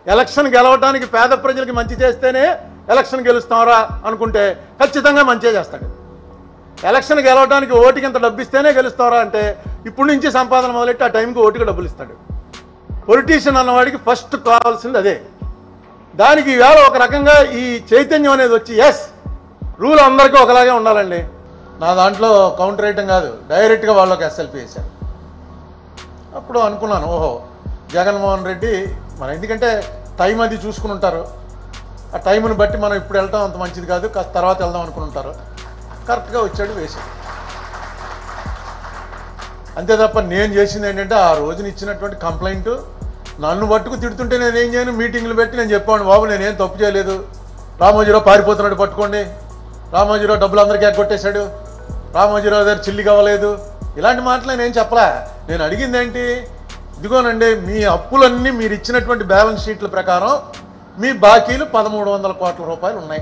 Election గెలవడానికి పేద ప్రజలకి మంచి చేస్తేనే ఎలక్షన్ గెలుస్తారా అనుకుంటే ఖచ్చితంగా మంచిగా చేస్తాడు ఎలక్షన్ గెలవడానికి ఓటుకి ఇంత డబ్బు ఇస్తేనే గెలుస్తారా అంటే ఇప్పటి నుంచి సంపాదన మొదలెట్టి ఆ టైంకి ఓటుకి డబ్బులు ఇస్తాడు పొలిటీషియన్ అన్నవాడికి ఫస్ట్ కావాల్సింది అదే దానికి ఈవేళ ఒక రకంగా ఈ చైతన్యం అనేది వచ్చి ఎస్ రూల్ అందరికీ ఒకలాగే ఉండాలండి నా దాంట్లో కౌంటర్ రేయటం కాదు డైరెక్ట్గా వాళ్ళకి ఎస్ఎల్పి వేశారు అప్పుడు అనుకున్నాను ఓహో జగన్మోహన్ రెడ్డి మన ఎందుకంటే టైం అది చూసుకుని ఉంటారు ఆ టైంని బట్టి మనం ఇప్పుడు వెళ్ళటం అంత మంచిది కాదు కాస్త తర్వాత వెళ్దాం అనుకుని ఉంటారు కరెక్ట్గా వచ్చాడు వేశాడు అంతే తప్ప నేను చేసింది ఏంటంటే ఆ రోజున ఇచ్చినటువంటి కంప్లైంట్ నన్ను పట్టుకు తిడుతుంటే నేను ఏం చేయను మీటింగ్లు పెట్టి నేను చెప్పాను బాబు నేనేం తప్పు చేయలేదు రామోజీరావు పారిపోతున్నాడు పట్టుకోండి రామోజీరావు డబ్బులు అందరికీ ఎగ్గొట్టేశాడు రామోజీరావు దగ్గర చిల్లి కావలేదు ఇలాంటి మాటలు నేనేం చెప్పలా నేను అడిగింది ఏంటి ఇదిగోనండి మీ అప్పులన్నీ మీరు ఇచ్చినటువంటి బ్యాలెన్స్ షీట్ల ప్రకారం మీ బాకీలు పదమూడు వందల కోట్ల రూపాయలు ఉన్నాయి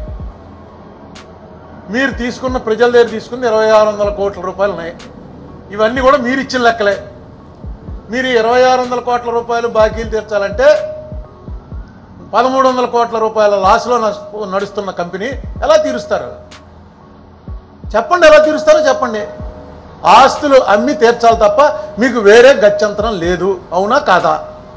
మీరు తీసుకున్న ప్రజల దగ్గర తీసుకున్న ఇరవై ఆరు వందల కోట్ల రూపాయలు ఉన్నాయి ఇవన్నీ కూడా మీరు ఇచ్చిన లెక్కలే మీరు ఇరవై ఆరు వందల కోట్ల రూపాయలు బాకీలు తీర్చాలంటే పదమూడు వందల కోట్ల రూపాయల లాస్లో నష్ట- నడుస్తున్న కంపెనీ ఎలా తీరుస్తారు చెప్పండి ఎలా తీరుస్తారో చెప్పండి ఆస్తులు అమ్మి తీర్చాలి తప్ప మీకు వేరే గత్యంతరం లేదు అవునా కాదా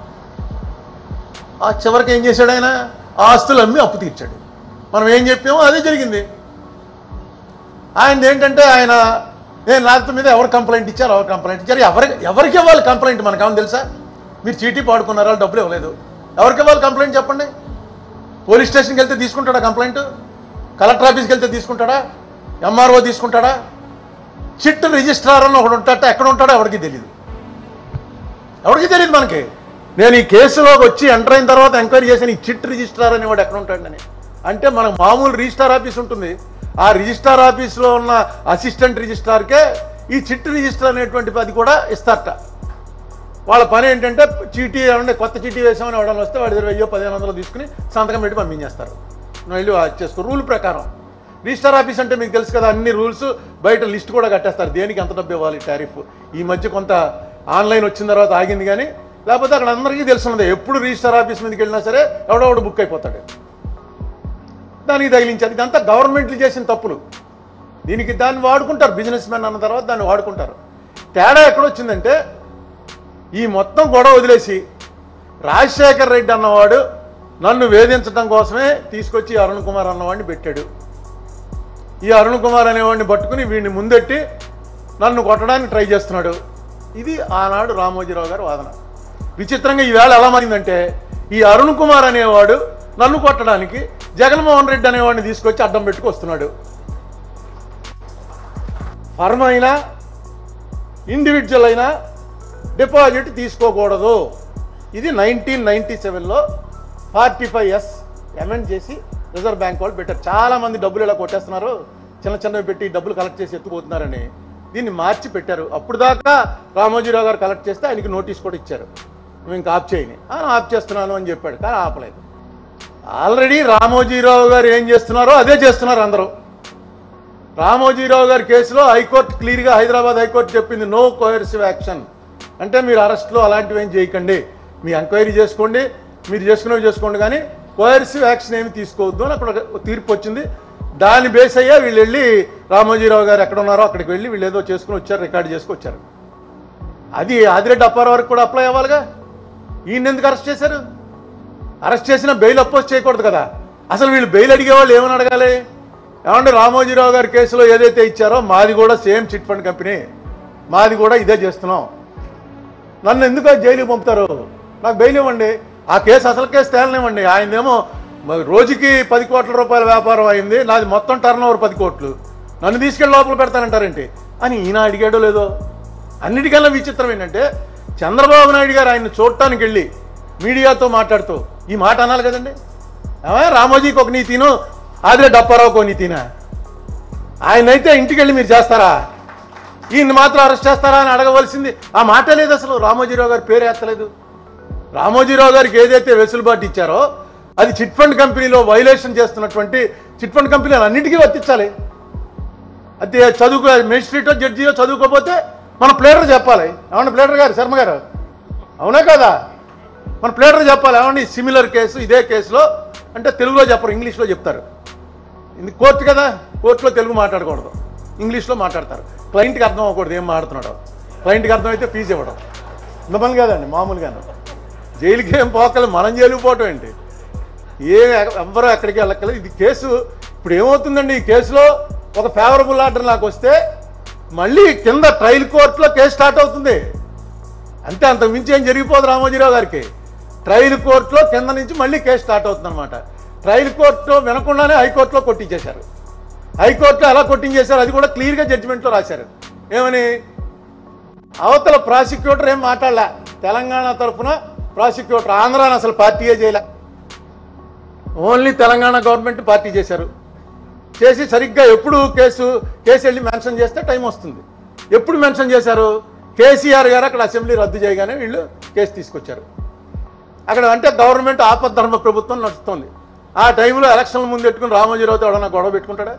ఆ చివరికి ఏం చేశాడు ఆయన ఆస్తులు అమ్మి అప్పు తీర్చాడు మనం ఏం చెప్పామో అదే జరిగింది ఆయన ఏంటంటే ఆయన నేను లేకపోతే మీద ఎవరు కంప్లైంట్ ఇచ్చారు ఎవరు కంప్లైంట్ ఇచ్చారు ఎవరికి ఎవరికి ఇవ్వాలి కంప్లైంట్ మనకు ఏమని తెలుసా మీరు చీటీ పాడుకున్నారా డబ్బులు ఇవ్వలేదు ఎవరికి ఇవ్వాలి కంప్లైంట్ చెప్పండి పోలీస్ స్టేషన్కి వెళ్తే తీసుకుంటాడా కంప్లైంట్ కలెక్టర్ ఆఫీస్కి వెళ్తే తీసుకుంటాడా ఎంఆర్ఓ తీసుకుంటాడా చిట్ రిజిస్ట్రార్ అని ఒకడు ఉంటాట ఎక్కడ ఉంటాడో ఎవరికి తెలియదు ఎవరికి తెలియదు మనకి నేను ఈ కేసులోకి వచ్చి ఎంటర్ అయిన తర్వాత ఎంక్వైరీ చేసిన ఈ చిట్ రిజిస్ట్రార్ అనేవాడు ఎక్కడ ఉంటాడని అంటే మనకు మామూలు రిజిస్టార్ ఆఫీస్ ఉంటుంది ఆ రిజిస్టార్ ఆఫీస్లో ఉన్న అసిస్టెంట్ రిజిస్ట్రార్కే ఈ చిట్ రిజిస్టర్ అనేటువంటి అది కూడా ఇస్తారట వాళ్ళ పని ఏంటంటే చీటీ ఏమంటే కొత్త చీటీ వేసామని ఎవడన్నా వస్తే వాడి దగ్గర వెయ్యో పదిహేను వందలు తీసుకుని సంతకం పెట్టి పంపించేస్తారు నువ్వు వెళ్ళి అది చేసుకో రూల్ ప్రకారం రిజిస్టర్ ఆఫీస్ అంటే మీకు తెలుసు కదా అన్ని రూల్స్ బయట లిస్ట్ కూడా కట్టేస్తారు దేనికి ఎంత డబ్బు ఇవ్వాలి టారిఫ్ ఈ మధ్య కొంత ఆన్లైన్ వచ్చిన తర్వాత ఆగింది కానీ లేకపోతే అక్కడ అందరికీ తెలుసున్నది ఎప్పుడు రిజిస్టర్ ఆఫీస్ మీదకి వెళ్ళినా సరే ఎవడెవడు బుక్ అయిపోతాడు దానికి తగిలించారు ఇదంతా గవర్నమెంట్లు చేసిన తప్పులు దీనికి దాన్ని వాడుకుంటారు బిజినెస్ మ్యాన్ అన్న తర్వాత దాన్ని వాడుకుంటారు తేడా ఎక్కడొచ్చిందంటే ఈ మొత్తం గొడవ వదిలేసి రాజశేఖర్ రెడ్డి అన్నవాడు నన్ను వేధించడం కోసమే తీసుకొచ్చి అరుణ్ కుమార్ అన్నవాడిని పెట్టాడు ఈ అరుణ్ కుమార్ అనేవాడిని పట్టుకుని వీడిని ముందెట్టి నన్ను కొట్టడానికి ట్రై చేస్తున్నాడు ఇది ఆనాడు రామోజీరావు గారి వాదన విచిత్రంగా ఈవేళ ఎలా మారిందంటే ఈ అరుణ్ కుమార్ అనేవాడు నన్ను కొట్టడానికి జగన్మోహన్ రెడ్డి అనేవాడిని తీసుకొచ్చి అడ్డం పెట్టుకు వస్తున్నాడు ఫర్మ్ అయినా ఇండివిజువల్ అయినా డిపాజిట్ తీసుకోకూడదు ఇది నైన్టీన్ నైన్టీ సెవెన్లో ఫార్టీ ఫైవ్ ఎస్ అమెండ్ చేసి రిజర్వ్ బ్యాంక్ వాళ్ళు పెట్టారు చాలా మంది డబ్బులు ఇలా కొట్టేస్తున్నారు చిన్న చిన్నవి పెట్టి డబ్బులు కలెక్ట్ చేసి ఎత్తుకుపోతున్నారని దీన్ని మార్చి పెట్టారు అప్పుడు దాకా రామోజీరావు గారు కలెక్ట్ చేస్తే ఆయనకి నోటీస్ కూడా ఇచ్చారు నువ్వు ఇంకా ఆప్ చేయని ఆయన ఆప్ చేస్తున్నాను అని చెప్పాడు కానీ ఆపలేదు ఆల్రెడీ రామోజీరావు గారు ఏం చేస్తున్నారో అదే చేస్తున్నారు అందరూ రామోజీరావు గారి కేసులో హైకోర్టు క్లియర్గా హైదరాబాద్ హైకోర్టు చెప్పింది నో కోయర్సివ్ యాక్షన్ అంటే మీరు అరెస్ట్లో అలాంటివి ఏం చేయకండి మీ ఎంక్వైరీ చేసుకోండి మీరు చేసుకునేవి చేసుకోండి కానీ కోయర్సివ్ యాక్షన్ ఏమి తీసుకోవద్దు అని అక్కడ ఒక తీర్పు వచ్చింది దాన్ని బేస్ అయ్యా వీళ్ళు వెళ్ళి రామోజీరావు గారు ఎక్కడ ఉన్నారో అక్కడికి వెళ్ళి వీళ్ళు ఏదో చేసుకుని వచ్చారు రికార్డు చేసుకొచ్చారు అది ఆదిరెడ్డి అప్పారావు వరకు కూడా అప్లై అవ్వాలిగా ఈయన ఎందుకు అరెస్ట్ చేశారు అరెస్ట్ చేసిన బెయిల్ అపోజ్ చేయకూడదు కదా అసలు వీళ్ళు బెయిల్ అడిగే వాళ్ళు ఏమని అడగాలి ఏమంటే రామోజీరావు గారి కేసులో ఏదైతే ఇచ్చారో మాది కూడా సేమ్ చిట్ ఫండ్ కంపెనీ మాది కూడా ఇదే చేస్తున్నాం నన్ను ఎందుకు జైలుకి పంపుతారు నాకు బెయిల్ ఇవ్వండి ఆ కేసు అసలు కేసు తేలనివ్వండి ఆయనదేమో మరి రోజుకి పది కోట్ల రూపాయల వ్యాపారం అయింది నాది మొత్తం టర్న్ ఓవర్ పది కోట్లు నన్ను తీసుకెళ్ళి లోపల పెడతానంటారేంటి అని ఈయన అడిగాడో లేదో అన్నిటికన్నా విచిత్రం ఏంటంటే చంద్రబాబు నాయుడు గారు ఆయన్ని చూడటానికి వెళ్ళి మీడియాతో మాట్లాడుతూ ఈ మాట అనాలి కదండి ఏమయ్య, రామోజీకి ఒక నీతిను ఆదిరెడ్డి అప్పారావుకి ఒక నీతినా ఆయనైతే ఇంటికి వెళ్ళి మీరు చేస్తారా ఈయన్ని మాత్రం అరెస్ట్ చేస్తారా అని అడగవలసింది ఆ మాట లేదు అసలు రామోజీరావు గారి పేరు ఎత్తలేదు రామోజీరావు గారికి ఏదైతే వెసులుబాటు ఇచ్చారో అది చిట్ ఫండ్ కంపెనీలో వైలేషన్ చేస్తున్నటువంటి చిట్ ఫండ్ కంపెనీలు అన్నిటికీ వర్తించాలి అది చదువుకో మేజిస్ట్రేటో జడ్జియో చదువుకోకపోతే మన ప్లేడర్ చెప్పాలి అవును ప్లేడర్ గారు శర్మ గారు అవునా కదా మన ప్లేటర్ చెప్పాలి ఏమండి సిమిలర్ కేసు ఇదే కేసులో అంటే తెలుగులో చెప్పరు ఇంగ్లీష్లో చెప్తారు ఇది కోర్టు కదా కోర్టులో తెలుగు మాట్లాడకూడదు ఇంగ్లీష్లో మాట్లాడతారు క్లయింట్కి అర్థం అవ్వకూడదు ఏం మాట్లాడుతున్నాడు క్లయింట్కి అర్థమైతే ఫీజు ఇవ్వడం ఇంతమంది కాదండి మామూలుగాను జైలుకి ఏం పోకలు మనం జైలుకి పోవటం ఏంటి ఏ ఎవ్వరూ ఎక్కడికి వెళ్ళక్కలేదు ఇది కేసు ఇప్పుడు ఏమవుతుందండి ఈ కేసులో ఒక ఫేవరబుల్ ఆర్డర్ నాకు వస్తే మళ్ళీ కింద ట్రయల్ కోర్టులో కేసు స్టార్ట్ అవుతుంది అంతే అంతకు మించి ఏం జరిగిపోదు రామోజీరావు గారికి ట్రయల్ కోర్టులో కింద నుంచి మళ్ళీ కేసు స్టార్ట్ అవుతుంది అనమాట ట్రయల్ కోర్టులో వినకుండానే హైకోర్టులో కొట్టించేశారు హైకోర్టులో ఎలా కొట్టించేశారు అది కూడా క్లియర్గా జడ్జిమెంట్లో రాశారు ఏమని అవతల ప్రాసిక్యూటర్ ఏం మాట్లాడలే తెలంగాణ తరఫున ప్రాసిక్యూటర్ ఆంధ్రాని అసలు పార్టీయే చేయలే ఓన్లీ తెలంగాణ గవర్నమెంట్ పార్టీ చేశారు చేసి సరిగ్గా ఎప్పుడు కేసు కేసు వెళ్ళి మెన్షన్ చేస్తే టైం వస్తుంది ఎప్పుడు మెన్షన్ చేశారు కేసీఆర్ గారు అక్కడ అసెంబ్లీ రద్దు చేయగానే వీళ్ళు కేసు తీసుకొచ్చారు అక్కడ అంటే గవర్నమెంట్ ఆపద్ధర్మ ప్రభుత్వం నడుస్తుంది ఆ టైంలో ఎలక్షన్ల ముందు పెట్టుకుని రామోజీరావుతో ఎవడన్నా గొడవ పెట్టుకుంటాడా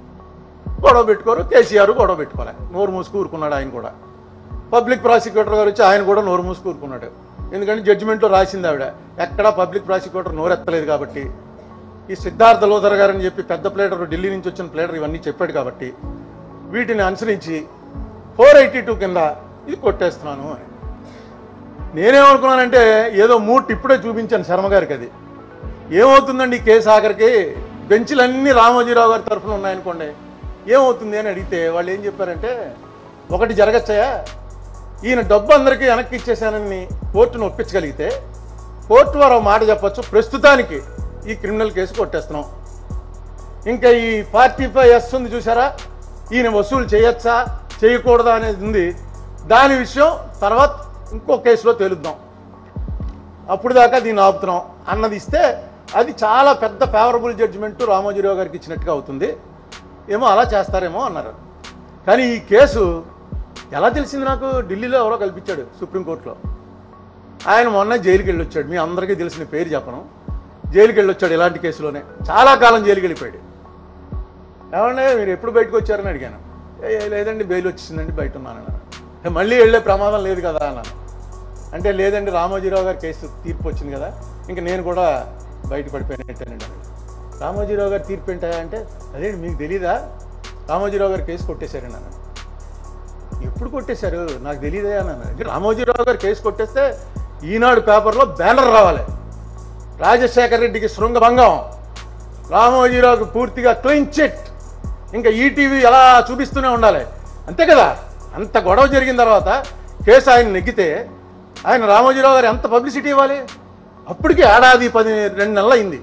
గొడవ పెట్టుకోరు కేసీఆర్ గొడవ పెట్టుకోలే నోరు మూసుకు ఊరుకున్నాడు ఆయన కూడా పబ్లిక్ ప్రాసిక్యూటర్ గారు వచ్చి ఆయన కూడా నోరు మూసుకు ఊరుకున్నాడు ఎందుకంటే జడ్జిమెంట్లో రాసింది ఆవిడ ఎక్కడా పబ్లిక్ ప్రాసిక్యూటర్ నోరెత్తలేదు కాబట్టి ఈ సిద్ధార్థ లోధర్ గారు అని చెప్పి పెద్ద ప్లేటర్ ఢిల్లీ నుంచి వచ్చిన ప్లేటర్ ఇవన్నీ చెప్పాడు కాబట్టి వీటిని అనుసరించి ఫోర్ ఎయిటీ టూ కింద ఇది కొట్టేస్తున్నాను అని నేనేమనుకున్నానంటే ఏదో మూట్ ఇప్పుడే చూపించాను శర్మ గారికి అది ఏమవుతుందండి ఈ కేసు ఆఖరికి బెంచ్లన్నీ రామోజీరావు గారి తరఫున ఉన్నాయనుకోండి ఏమవుతుంది అని అడిగితే వాళ్ళు ఏం చెప్పారంటే ఒకటి జరగచ్చయా ఈయన డబ్బు అందరికీ వెనక్కి ఇచ్చేసానని కోర్టును ఒప్పించగలిగితే కోర్టు వారు ఒక మాట చెప్పొచ్చు ప్రస్తుతానికి ఈ క్రిమినల్ కేసు కొట్టేస్తున్నాం ఇంకా ఈ ఫార్టీ ఫైవ్ ఎస్ ఉంది చూసారా ఈయన వసూలు చేయొచ్చా చేయకూడదా అనేది ఉంది దాని విషయం తర్వాత ఇంకో కేసులో తేలుద్దాం అప్పుడు దాకా దీన్ని ఆపుతున్నాం అన్నది ఇస్తే అది చాలా పెద్ద ఫేవరబుల్ జడ్జిమెంట్ రామోజీరావు గారికి ఇచ్చినట్టుగా అవుతుంది ఏమో అలా చేస్తారేమో అన్నారు కానీ ఈ కేసు ఎలా తెలిసింది నాకు ఢిల్లీలో ఎవరో కల్పించాడు సుప్రీంకోర్టులో ఆయన మొన్న జైలుకి వెళ్ళి వచ్చాడు మీ అందరికీ తెలిసిన పేరు చెప్పను జైలుకి వెళ్ళి వచ్చాడు ఇలాంటి కేసులోనే చాలా కాలం జైలుకి వెళ్ళిపోయాడు ఏమంటే మీరు ఎప్పుడు బయటకు వచ్చారని అడిగాను "ఏ, ఏ, లేదండి బెయిల్ వచ్చిందండి బయట ఉన్నాను అన్నాను "ఏ, మళ్ళీ వెళ్ళే ప్రమాదం లేదు కదా అన్నాను అంటే లేదండి రామోజీరావు గారి కేసు తీర్పు వచ్చింది కదా ఇంకా నేను కూడా బయట పడిపోయినట్టేనండి అన్నాడు. రామోజీరావు గారు తీర్పు ఏంటా అంటే అదేంటి మీకు తెలీదా రామోజీరావు గారు కేసు కొట్టేశారండి అన్నాను ఎప్పుడు కొట్టేశారు నాకు తెలియదే అన్నాను అంటే రామోజీరావు గారు కేసు కొట్టేస్తే ఈనాడు పేపర్లో బ్యానర్ రావాలి రాజశేఖర రెడ్డికి శృంగభంగం రామోజీరావుకి పూర్తిగా క్లీన్ చిట్ ఇంకా ఈటీవీ ఎలా చూపిస్తూనే ఉండాలి అంతే కదా అంత గొడవ జరిగిన తర్వాత కేసు ఆయన నెగ్గితే ఆయన రామోజీరావు గారు ఎంత పబ్లిసిటీ ఇవ్వాలి అప్పటికి ఏడాది పది రెండు నెలలు అయింది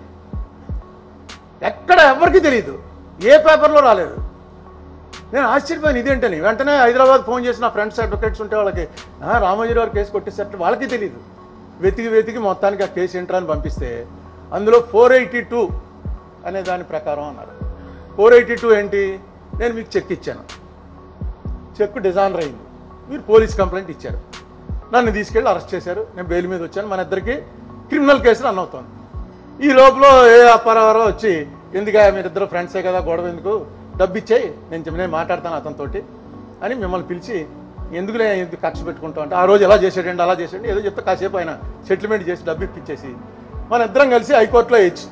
ఎక్కడ ఎవరికి తెలియదు ఏ పేపర్లో రాలేదు నేను ఆశ్చర్యపోయాను ఇదేంటని వెంటనే హైదరాబాద్ ఫోన్ చేసి నా ఫ్రెండ్స్ అడ్వకేట్స్ ఉంటే వాళ్ళకి "ఆ, రామోజీరావు గారు కేసు కొట్టేసరికి వాళ్ళకి తెలియదు వెతికి వెతికి మొత్తానికి ఆ కేసు ఏంట్రా అని పంపిస్తే అందులో ఫోర్ ఎయిటీ టూ అనే దాని ప్రకారం అన్నారు ఫోర్ ఎయిటీ టూ ఏంటి నేను మీకు చెక్ ఇచ్చాను చెక్ డిజాయినర్ అయింది మీరు పోలీస్ కంప్లైంట్ ఇచ్చారు నన్ను తీసుకెళ్ళి అరెస్ట్ చేశారు నేను బెయిల్ మీద వచ్చాను మన ఇద్దరికి క్రిమినల్ కేసు రన్ అవుతుంది ఈ లోపల ఏ అప్పారావారో వచ్చి ఎందుకు మీరిద్దరు ఫ్రెండ్సే కదా గొడవ ఎందుకు డబ్బు ఇచ్చేయి నేను చెప్పి- నేను మాట్లాడతాను అతనితోటి అని మిమ్మల్ని పిలిచి ఎందుకులే ఎందుకు ఖర్చు పెట్టుకుంటాం అంటే ఆ రోజు ఎలా చేసాడండి అలా చేసాడు ఏదో చెప్తే కాసేపు ఆయన సెటిల్మెంట్ చేసి డబ్బు ఇప్పించేసి మన ఇద్దరం కలిసి హైకోర్టులో వేయచ్చు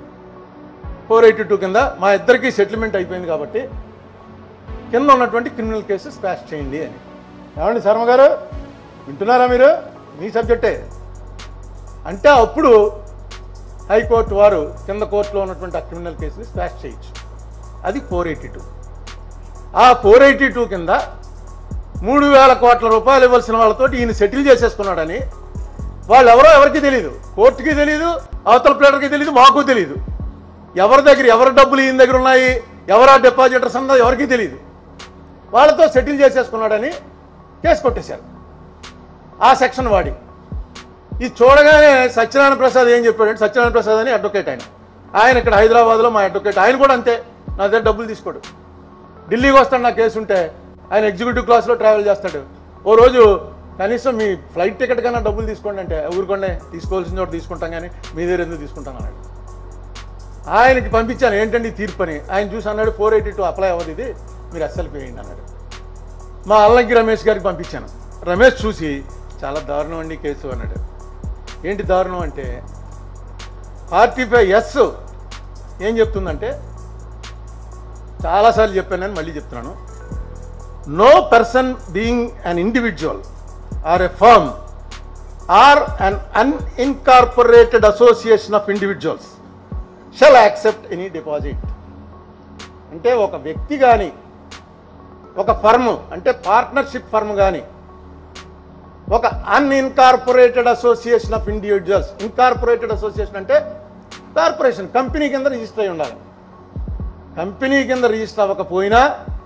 ఫోర్ ఎయిటీ టూ కింద మా ఇద్దరికి సెటిల్మెంట్ అయిపోయింది కాబట్టి కింద ఉన్నటువంటి క్రిమినల్ కేసు స్పాష్ చేయండి అని ఏమండి శర్మ గారు వింటున్నారా మీరు మీ సబ్జెక్టే అంటే అప్పుడు హైకోర్టు వారు కింద కోర్టులో ఉన్నటువంటి ఆ క్రిమినల్ కేసుని స్పాష్ చేయొచ్చు అది ఫోర్ ఎయిటీ టూ ఆ ఫోర్ ఎయిటీ టూ కింద మూడు వేల కోట్ల రూపాయలు ఇవ్వాల్సిన వాళ్ళతోటి ఈయన సెటిల్ చేసేసుకున్నాడని వాళ్ళు ఎవరో ఎవరికి తెలియదు కోర్టుకి తెలియదు అవతల ప్లేటర్కి తెలియదు మాకు తెలియదు ఎవరి దగ్గర ఎవరి డబ్బులు ఈయన దగ్గర ఉన్నాయి ఎవరా డిపాజిటర్స్ అన్నది ఎవరికీ తెలియదు వాళ్ళతో సెటిల్ చేసేసుకున్నాడని కేసు కొట్టేశారు ఆ సెక్షన్ వాడి ఇది చూడగానే సత్యనారాయణ ప్రసాద్ ఏం చెప్పాడంటే సత్యనారాయణ ప్రసాద్ అని అడ్వకేట్ ఆయన ఆయన ఇక్కడ హైదరాబాద్లో మా అడ్వకేట్ ఆయన కూడా అంతే నా దగ్గర డబ్బులు తీసుకోడు ఢిల్లీకి వస్తాడు నా కేసు ఉంటే ఆయన ఎగ్జిక్యూటివ్ క్లాస్లో ట్రావెల్ చేస్తాడు ఓ రోజు కనీసం మీ ఫ్లైట్ టికెట్ కన్నా డబ్బులు తీసుకోండి అంటే ఊరుకోండి తీసుకోవాల్సిన చోట తీసుకుంటాం కానీ మీ దగ్గర ఎందుకు తీసుకుంటాను అన్నాడు ఆయనకి పంపించాను ఏంటండి ఈ తీర్పు అని ఆయన చూసి అన్నాడు ఫోర్ ఎయిటీ టూ అప్లై అవ్వదు ఇది మీరు ఎస్ఎల్పి వేయండి అన్నాడు మా అల్లంకి రమేష్ గారికి పంపించాను రమేష్ చూసి చాలా దారుణం అండి కేసు అన్నాడు ఏంటి దారుణం అంటే ఫార్టీ ఫైవ్ ఎస్ ఏం చెప్తుందంటే చాలాసార్లు చెప్పాను నేను మళ్ళీ చెప్తున్నాను no person being an individual or a firm or un unincorporated association of individuals shall accept any deposit అంటే ఒక వ్యక్తి కానీ ఒక ఫర్మ్ అంటే పార్ట్నర్షిప్ ఫర్మ్ కానీ ఒక unincorporated association of individuals incorporated association అంటే కార్పొరేషన్ కంపెనీ కింద రిజిస్టర్ అయి ఉండాలి కంపెనీ కింద రిజిస్టర్ అవ్వకపోయినా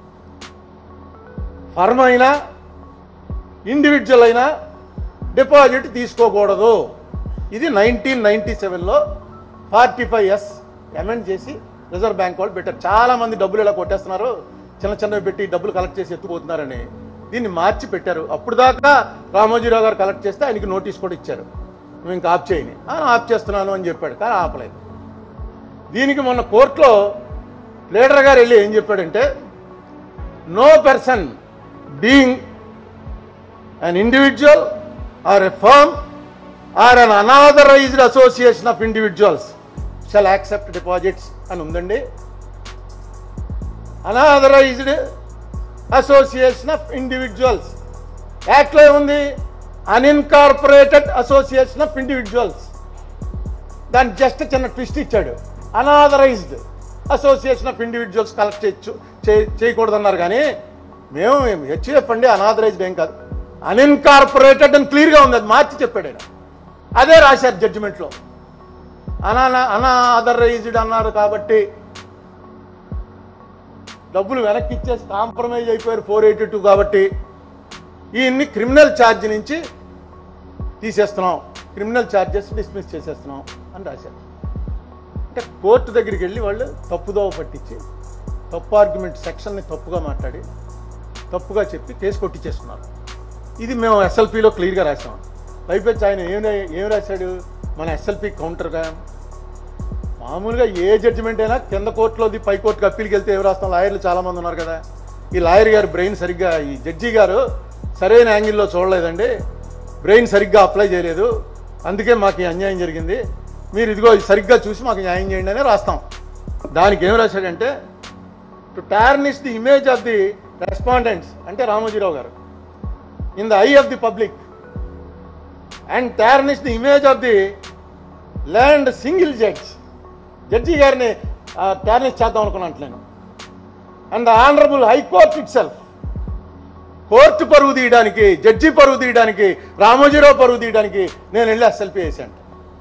ఫర్మ్ అయినా ఇండివిజువల్ అయినా డిపాజిట్ తీసుకోకూడదు ఇది నైన్టీన్ నైన్టీ సెవెన్లో ఫార్టీ ఫైవ్ ఎస్ అమెండ్ చేసి రిజర్వ్ బ్యాంక్ వాళ్ళు పెట్టారు చాలా మంది డబ్బులు ఇలా కొట్టేస్తున్నారు చిన్న చిన్నవి పెట్టి డబ్బులు కలెక్ట్ చేసి ఎత్తుపోతున్నారని దీన్ని మార్చి పెట్టారు అప్పుడు దాకా రామోజీరావు గారు కలెక్ట్ చేస్తే ఆయనకి నోటీస్ కూడా ఇచ్చారు నువ్వు ఇంకా ఆఫ్ చేయని "ఆ, ఆఫ్ చేస్తున్నాను అని చెప్పాడు కానీ ఆపలేదు దీనికి మొన్న కోర్టులో లీడర్ గారు వెళ్ళి ఏం చెప్పాడంటే no person being an individual or a firm or an unauthorized association of individuals shall accept deposits అని ఉందండి అనాథరైజ్డ్ అసోసియేషన్ ఆఫ్ ఇండివిజువల్స్ యాక్ట్లో ఏముంది అన్ఇన్కార్పొరేటెడ్ అసోసియేషన్ ఆఫ్ ఇండివిజువల్స్ దాన్ని జస్ట్ చిన్న ట్విస్ట్ ఇచ్చాడు unauthorised association of individuals collect చేయొచ్చు చే- చేయకూడదన్నారు కానీ మేము హెచ్ఎఫ్ అండి అనాథరైజ్డ్ ఏం కాదు అన్ఇన్కార్పొరేటెడ్ అని క్లియర్గా ఉంది అది మార్చి చెప్పాడు ఆయన అదే రాశారు జడ్జిమెంట్లో అనా అనాథరైజ్డ్ అన్నారు కాబట్టి డబ్బులు వెనక్కి ఇచ్చేసి కాంప్రమైజ్ అయిపోయారు ఫోర్ ఎయిటీ టూ కాబట్టి ఈయన్ని క్రిమినల్ ఛార్జ్ నుంచి తీసేస్తున్నాం క్రిమినల్ ఛార్జెస్ డిస్మిస్ చేసేస్తున్నాం అని రాశారు అంటే కోర్టు దగ్గరికి వెళ్ళి వాళ్ళు తప్పుదోవ పట్టించి తప్పు ఆర్గ్యుమెంట్ సెక్షన్ని తప్పుగా మాట్లాడి తప్పుగా చెప్పి కేసు కొట్టించేస్తున్నారు ఇది మేము ఎస్ఎల్పిలో క్లియర్గా రాసాం పైపెచ్చి ఆయన ఏం ఏం రాశాడు మన ఎస్ఎల్పి కౌంటర్గా మామూలుగా ఏ జడ్జిమెంట్ అయినా కింద కోర్టులోది పై కోర్టుకి అప్పీల్కి వెళ్తే ఏం రాస్తాం లాయర్లు చాలామంది ఉన్నారు కదా ఈ లాయర్ గారు బ్రెయిన్ సరిగ్గా ఈ జడ్జి గారు సరైన యాంగిల్లో చూడలేదండి బ్రెయిన్ సరిగ్గా అప్లై చేయలేదు అందుకే మాకు ఈ అన్యాయం జరిగింది మీరు ఇదిగో ఇది సరిగ్గా చూసి మాకు న్యాయం చేయండి అని రాస్తాం దానికి ఏం రాశాడంటే to tarnish the image of the respondents అంటే రామోజీరావు గారు in the I of the public and tarnish the image of the land single judge judge గారిని టార్నిష్ చేద్దాం అనుకున్నాను నేను and the honourable high court it self court పరువు తీయడానికి judge పరువు తీయడానికి రామోజీరావు పరువు తీయడానికి నేను వెళ్ళి ఎస్ఎల్పి వేసాను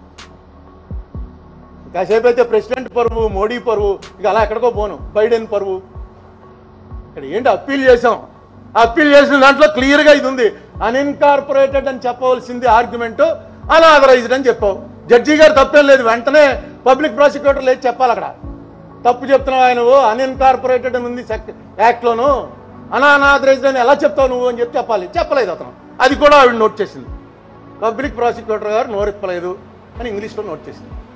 కాసేపు అయితే ప్రెసిడెంట్ పరువు మోడీ పరువు ఇక అలా ఎక్కడికో పోను బైడెన్ పరువు ఇక్కడ ఏంటి అప్పీల్ చేసాం అప్పీల్ చేసిన దాంట్లో క్లియర్గా ఇది ఉంది అన్ఇన్కార్పొరేటెడ్ అని చెప్పవలసింది ఆర్గ్యుమెంట్ అనాథరైజ్డ్ అని చెప్పావు జడ్జి గారు తప్పేం లేదు వెంటనే పబ్లిక్ ప్రాసిక్యూటర్ లేదు చెప్పాలి అక్కడ తప్పు చెప్తున్నావు ఆయన నువ్వు అన్ఇన్కార్పొరేటెడ్ అని ఉంది సెక్ యాక్ట్లోను అనాథరైజ్డ్ అని ఎలా చెప్తావు నువ్వు అని చెప్పి చెప్పాలి చెప్పలేదు అతను అది కూడా ఆవిడ నోట్ చేసింది పబ్లిక్ ప్రాసిక్యూటర్ గారు నోరెప్పలేదు అని ఇంగ్లీష్లో నోట్ చేసింది